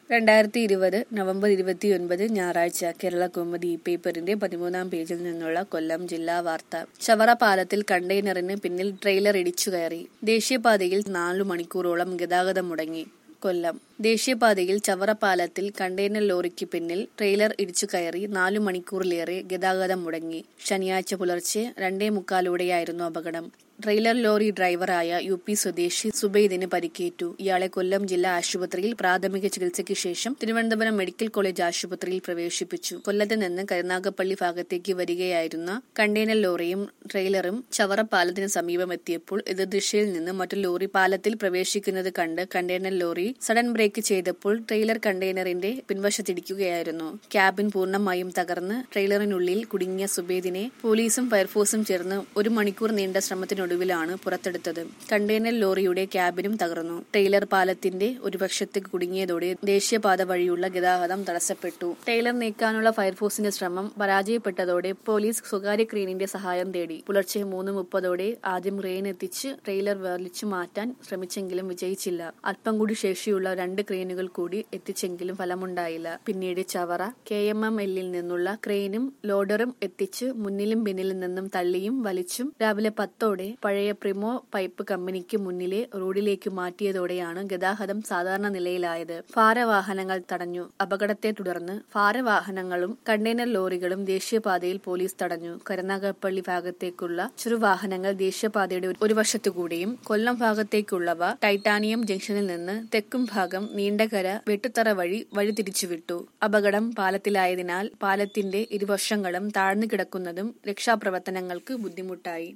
രണ്ടായിരത്തി ഇരുപത് നവംബർ ഇരുപത്തിയൊൻപത് ഞായറാഴ്ച കേരള കൗമുദി പേപ്പറിന്റെ പതിമൂന്നാം പേജിൽ നിന്നുള്ള കൊല്ലം ജില്ലാ വാർത്ത ചവറ പാലത്തിൽ കണ്ടെയ്നറിന് പിന്നിൽ ട്രെയിലർ ഇടിച്ചു കയറി ദേശീയപാതയിൽ നാലു മണിക്കൂറോളം ഗതാഗതം മുടങ്ങി കൊല്ലം ദേശീയപാതയിൽ ചവറ പാലത്തിൽ കണ്ടെയ്നർ ലോറിക്ക് പിന്നിൽ ട്രെയിലർ ഇടിച്ചു കയറി നാലു മണിക്കൂറിലേറെ ഗതാഗതം മുടങ്ങി ശനിയാഴ്ച പുലർച്ചെ രണ്ടേ മുക്കാലോടെയായിരുന്നു അപകടം ട്രെയിലർ ലോറി ഡ്രൈവറായ യു പി സ്വദേശി സുബൈദിന് പരിക്കേറ്റു ഇയാളെ കൊല്ലം ജില്ലാ ആശുപത്രിയിൽ പ്രാഥമിക ചികിത്സയ്ക്ക് ശേഷം തിരുവനന്തപുരം മെഡിക്കൽ കോളേജ് ആശുപത്രിയിൽ പ്രവേശിപ്പിച്ചു കൊല്ലത്ത് നിന്ന് കരുനാഗപ്പള്ളി ഭാഗത്തേക്ക് വരികയായിരുന്ന കണ്ടെയ്നർ ലോറിയും ട്രെയിലറും ചവറ പാലത്തിന് സമീപം എത്തിയപ്പോൾ എതിർദിശയിൽ നിന്ന് മറ്റു ലോറി പാലത്തിൽ പ്രവേശിക്കുന്നത് കണ്ട് കണ്ടെയ്നർ ലോറി സഡൻ ബ്രേക്ക് ചെയ്തപ്പോൾ ട്രെയിലർ കണ്ടെയ്നറിന്റെ പിൻവശത്തിടിക്കുകയായിരുന്നു ക്യാബിൻ പൂർണ്ണമായും തകർന്ന് ട്രെയിലറിനുള്ളിൽ കുടുങ്ങിയ സുബേദിനെ പോലീസും ഫയർഫോഴ്സും ചേർന്ന് ഒരു മണിക്കൂർ നീണ്ട ശ്രമത്തിനൊടുവിലാണ് പുറത്തെടുത്തത് കണ്ടെയ്നർ ലോറിയുടെ ക്യാബിനും തകർന്നു ട്രെയിലർ പാലത്തിന്റെ ഒരു വശത്ത് കുടുങ്ങിയതോടെ ദേശീയപാത വഴിയുള്ള ഗതാഗതം തടസ്സപ്പെട്ടു ട്രെയിലർ നീക്കാനുള്ള ഫയർഫോഴ്സിന്റെ ശ്രമം പരാജയപ്പെട്ടതോടെ പോലീസ് സ്വകാര്യ ക്രെയിനിന്റെ സഹായം തേടി പുലർച്ചെ മൂന്ന് മുപ്പതോടെ ആദ്യം ക്രെയിൻ എത്തിച്ച് ട്രെയിലർ വലിച്ചു മാറ്റാൻ ശ്രമിച്ചെങ്കിലും വിജയിച്ചില്ല അല്പം കൂടി ശേഷിയുള്ള രണ്ട് ക്രെയിനുകൾ കൂടി എത്തിച്ചെങ്കിലും ഫലമുണ്ടായില്ല പിന്നീട് ചവറ കെ എം എം എല്ലിൽ നിന്നുള്ള ക്രെയിനും ലോഡറും എത്തിച്ച് മുന്നിലും പിന്നിലും നിന്നും തള്ളിയും വലിച്ചും രാവിലെ പത്തോടെ പഴയ പ്രിമോ പൈപ്പ് കമ്പനിക്ക് മുന്നിലെ റോഡിലേക്ക് മാറ്റിയതോടെയാണ് ഗതാഗതം സാധാരണ നിലയിലായത് ഭാരവാഹനങ്ങൾ തടഞ്ഞു അപകടത്തെ തുടർന്ന് ഭാരവാഹനങ്ങളും കണ്ടെയ്നർ ലോറികളും ദേശീയപാതയിൽ പോലീസ് തടഞ്ഞു കരുനാഗപ്പള്ളി ഭാഗത്തേക്കുള്ള ചെറുവാഹനങ്ങൾ ദേശീയപാതയുടെ ഒരു വശത്തുകൂടിയും കൊല്ലം ഭാഗത്തേക്കുള്ളവ ടൈറ്റാനിയം ജംഗ്ഷനിൽ നിന്ന് തെക്കും ഭാഗം നീണ്ടകര വെട്ടുത്തറ വഴി വഴിതിരിച്ചുവിട്ടു അപകടം പാലത്തിലായതിനാൽ പാലത്തിന്റെ ഇരുവശങ്ങളും താഴ്ന്നു കിടക്കുന്നതും രക്ഷാപ്രവർത്തനങ്ങൾക്ക് ബുദ്ധിമുട്ടായി